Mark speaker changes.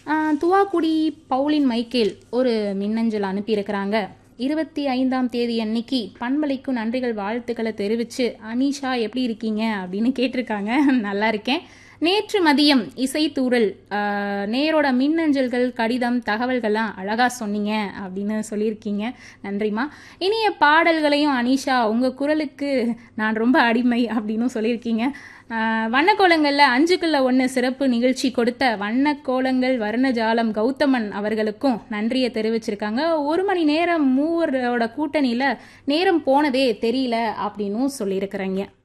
Speaker 1: ஆஹ் துவாக்குடி பவுலின் மைக்கேல் ஒரு மின்னஞ்சல் அனுப்பியிருக்கிறாங்க இருபத்தி ஐந்தாம் தேதி அன்னைக்கு பண்பலைக்கும் நன்றிகள் வாழ்த்துக்களை தெரிவித்து அனிஷா எப்படி இருக்கீங்க அப்படின்னு கேட்டிருக்காங்க நல்லா இருக்கேன் நேற்று மதியம் இசைத்தூரல் ஆஹ், நேரோட மின்னஞ்சல்கள் கடிதம் தகவல்கள்லாம் அழகாக சொன்னீங்க அப்படின்னு சொல்லியிருக்கீங்க நன்றிம்மா இனிய பாடல்களையும் அனிஷா உங்கள் குரலுக்கு நான் ரொம்ப அடிமை அப்படின்னு சொல்லியிருக்கீங்க ஆஹ், வண்ணக்கோலங்களில் அஞ்சுக்குள்ள ஒன்று சிறப்பு நிகழ்ச்சி கொடுத்த வண்ணக்கோலங்கள் வர்ணஜாலம் கௌதமன் அவர்களுக்கும் நன்றியை தெரிவிச்சிருக்காங்க ஒரு மணி நேரம் மூவரோட கூட்டணியில் நேரம் போனதே தெரியல அப்படின்னும் சொல்லியிருக்கிறீங்க